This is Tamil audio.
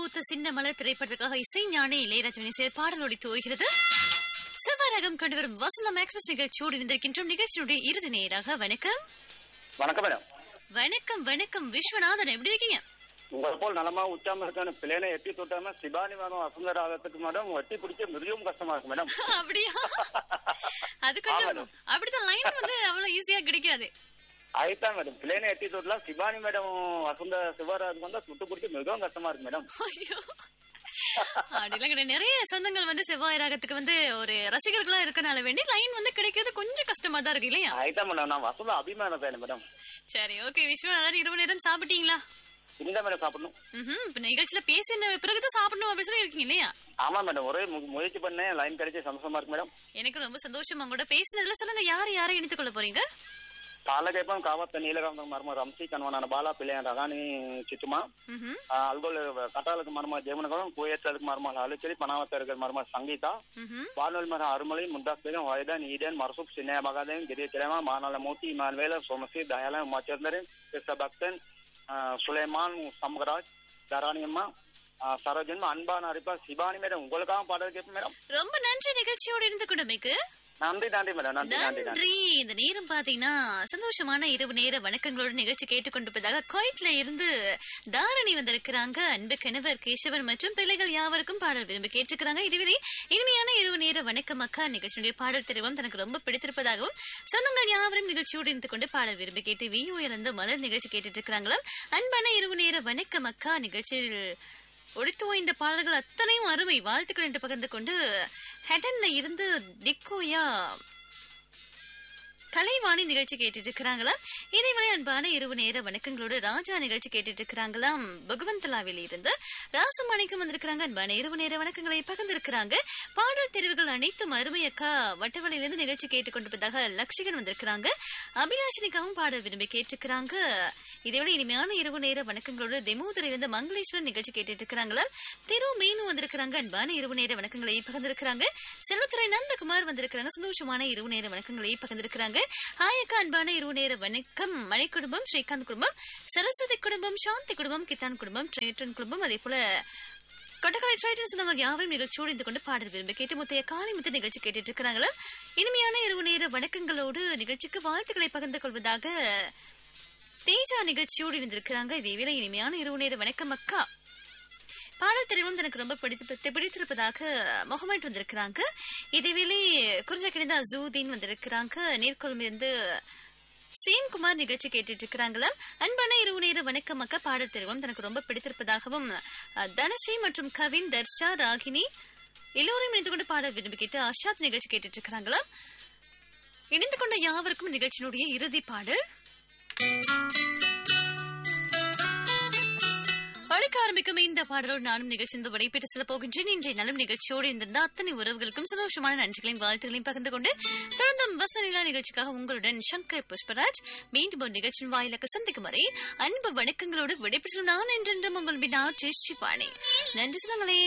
பூத்த சின்ன மலர் திரைப்படத்துக்காக இசை ஞானி இளையராஜன் இசை பாடல் ஒளி துவகிறது செவ்வாரகம் கொண்டு வரும் வசந்தம் எக்ஸ்பிரஸ் நிகழ்ச்சியோடு இருந்திருக்கின்றோம் நிகழ்ச்சியுடைய இறுதி நேராக வணக்கம் வணக்கம் மேடம் வணக்கம் வணக்கம் விஸ்வநாதன் எப்படி இருக்கீங்க உங்களை போல் நலமா உச்சாம இருக்கான பிள்ளைனை எட்டி தொட்டாம சிபானி மேடம் வசந்த ராகத்துக்கு மேடம் எட்டி பிடிக்க மிகவும் கஷ்டமா இருக்கு மேடம் அப்படியா அது கொஞ்சம் ஆமாம். அப்படிதான் லைன் வந்து அவ்வளவு ஈஸியா கிடைக்காது அதுதான் மேடம் பிள்ளைனை எட்டி தொட்டலாம் சிபானி மேடம் வசந்த சிவராஜுக்கு வந்தா சுட்டு பிடிக்க மிகவும் கஷ்டமா இருக்கு மேடம் ஐயோ அப்படிலாம் கிடையாது நிறைய சொந்தங்கள் வந்து செவ்வாய் ராகத்துக்கு வந்து ஒரு ரசிகர்களா இருக்கனால வேண்டி லைன் வந்து கிடைக்கிறது கொஞ்சம் கஷ்டமா தான் இருக்கு இல்லையா அதுதான் மேடம் நான் வசந்த அபிமான தானே மேடம் சரி ஓகே விஸ்வநாதன் இரவு நேரம் சாப்பிட்டீங்களா இந்த மேடம் சாப்பிடணும் ம் இப்ப நிகழ்ச்சியில பேசின பிறகுதான் சாப்பிடணும் அப்படின்னு சொல்லி இருக்கீங்க இல்லையா ஆமா மேடம் ஒரே மு- முயற்சி பண்ணேன் லைன் கிடைச்சி சந்தோஷமா இருக்கு மேடம் எனக்கு ரொம்ப சந்தோஷம் உங்களோட பேசினதுல சொல்லுங்க யார் யாரை இணைத்துக் கொள்ள போறீங்க పాలకేపం కావత్త నీలగంధం మర్మ రంసి కన్వనాన బాల పిల్లయ రగాని చిట్టుమ ம்ஹும், అల్గోల్ కటాలకు మర్మ జమునగం కోయత్తలకు మర్మ హాలుచలి పనావత్తరకు మర్మ సంగీత ம்ஹும். వానోల్ మర అరుమలి ముద్దాస్బేగం వైదన్ ఈడెన్ మర్సుక్ సిన్నయ బగాదెన్ గిరి తెలమ మానల మోతి ఇమాన్వేల సోమసి దయాల ఉమాచందరన్ కృష్ణ భక్తన్ சுலைமான் சமகராஜ் தராணியம்மா சரோஜன்மா அன்பான அரிப்பா சிபானி மேடம் உங்களுக்காக பாடல் கேட்பேன் மேடம் ரொம்ப நன்றி நிகழ்ச்சியோடு இருந்து கொண்டமைக்கு நன்றி நன்றி மேடம் நன்றி நன்றி நன்றி நன்றி இந்த நேரம் பாத்தீங்கன்னா சந்தோஷமான இரவு நேர வணக்கங்களோட நிகழ்ச்சி கேட்டுக்கொண்டிருப்பதாக குவைட்ல இருந்து தாரணி வந்திருக்கிறாங்க அன்பு கணவர் கேசவன் மற்றும் பிள்ளைகள் யாவருக்கும் பாடல் விரும்பி கேட்டிருக்கிறாங்க இதுவே இனிமையான இரவு நேர வணக்கம் அக்கா நிகழ்ச்சியுடைய பாடல் தெரிவும் தனக்கு ரொம்ப பிடித்திருப்பதாகவும் சொந்தங்கள் யாவரும் நிகழ்ச்சியோடு இருந்து கொண்டு பாடல் விரும்பி கேட்டு வியூ இருந்து மலர் நிகழ்ச்சி கேட்டுட்டு இருக்கிறாங்களாம் அன்பான இரவு நேர வணக்கம் அக்கா நிகழ்ச்சியில் ஒழித்து இந்த பாடல்கள் அத்தனையும் அருமை வாழ்த்துக்கள் என்று பகிர்ந்து கொண்டு ஹெடன்ல இருந்து டிக்கோயா கலைவாணி நிகழ்ச்சி கேட்டுட்டு இருக்கிறாங்களாம் இதேவேளை அன்பான இரவு நேர வணக்கங்களோடு ராஜா நிகழ்ச்சி கேட்டுட்டு இருக்கிறாங்களாம் பகவந்தலாவில் இருந்து ராசமாணிக்கம் வந்திருக்கிறாங்க அன்பான இரவு நேர வணக்கங்களை பகிர்ந்திருக்கிறாங்க பாடல் தெரிவுகள் அனைத்தும் அருமையக்கா வட்டவளையிலிருந்து நிகழ்ச்சி கேட்டுக்கொண்டிருப்பதாக லக்ஷிகன் வந்திருக்கிறாங்க அபிலாஷினிக்காவும் பாடல் விரும்பி கேட்டிருக்கிறாங்க இதேவேளை இனிமையான இரவு நேர வணக்கங்களோடு தெமோதரிலிருந்து மங்களேஸ்வரன் நிகழ்ச்சி கேட்டுட்டு இருக்கிறாங்களாம் திரு மீனு வந்திருக்கிறாங்க அன்பான இரவு நேர வணக்கங்களை பகிர்ந்திருக்கிறாங்க செல்வத்துறை நந்தகுமார் வந்திருக்கிறாங்க சந்தோஷமான இரவு நேர வணக்கங்களை பகிர்ந்திருக்கிறாங்க ஹாயக்கா அன்பான இரவு நேர வணக்கம் மணி குடும்பம் ஸ்ரீகாந்த் குடும்பம் சரஸ்வதி குடும்பம் சாந்தி குடும்பம் கித்தான் குடும்பம் ட்ரேட்டன் குடும்பம் அதே போல கொட்டக்கலை ட்ரைடன் சொந்தங்கள் யாவரும் நிகழ்ச்சியோடு இருந்து கொண்டு பாடல் விரும்பி கேட்டு முத்தைய காளிமுத்து நிகழ்ச்சி கேட்டுட்டு இருக்கிறாங்களா இனிமையான இரவு நேர வணக்கங்களோடு நிகழ்ச்சிக்கு வாழ்த்துக்களை பகிர்ந்து கொள்வதாக தேஜா நிகழ்ச்சியோடு இணைந்திருக்கிறாங்க இதேவேளை இனிமையான இரவு நேர வணக்கம் அக்கா பாடல் தெரிவும் எனக்கு ரொம்ப பிடித்து பிடித்திருப்பதாக முகமட் வந்திருக்கிறாங்க இதேவேளை குறிஞ்சா கிடந்த அசூதீன் வந்திருக்கிறாங்க நீர்கொழும்பிலிருந்து சேம்குமார் நிகழ்ச்சி கேட்டுட்டு இருக்கிறாங்களாம் அன்பான இரவு நேர வணக்கம் அக்கா பாடல் தெரிவும் எனக்கு ரொம்ப பிடித்திருப்பதாகவும் அஹ், தனஸ்ரீ மற்றும் கவின் தர்ஷா ராகினி எல்லோரையும் இணைந்து கொண்டு பாடல் விரும்பி கேட்டு ஆஷாத் நிகழ்ச்சி கேட்டுட்டு இருக்கிறாங்களாம் இணைந்து கொண்ட யாவருக்கும் நிகழ்ச்சியினுடைய இறுதி பாடல் ஒழிக்க ஆரம்பிக்கும் இந்த பாடலோடு நானும் நிகழ்ச்சி இந்த விடைபெற்று செல்ல போகின்றேன் இன்றைய நலம் நிகழ்ச்சியோடு இருந்திருந்த அத்தனை உறவுகளுக்கும் சந்தோஷமான நன்றிகளையும் வாழ்த்துக்களையும் பகிர்ந்து கொண்டு தொடர்ந்தும் வசந்த நிலா நிகழ்ச்சிக்காக உங்களுடன் சங்கர் புஷ்பராஜ் மீண்டும் ஒரு நிகழ்ச்சியின் வாயிலாக சந்திக்கும் வரை அன்பு வணக்கங்களோடு விடைபெற்று நான் என்றென்றும் உங்கள் பின்னா சிவானி நன்றி சொந்தங்களே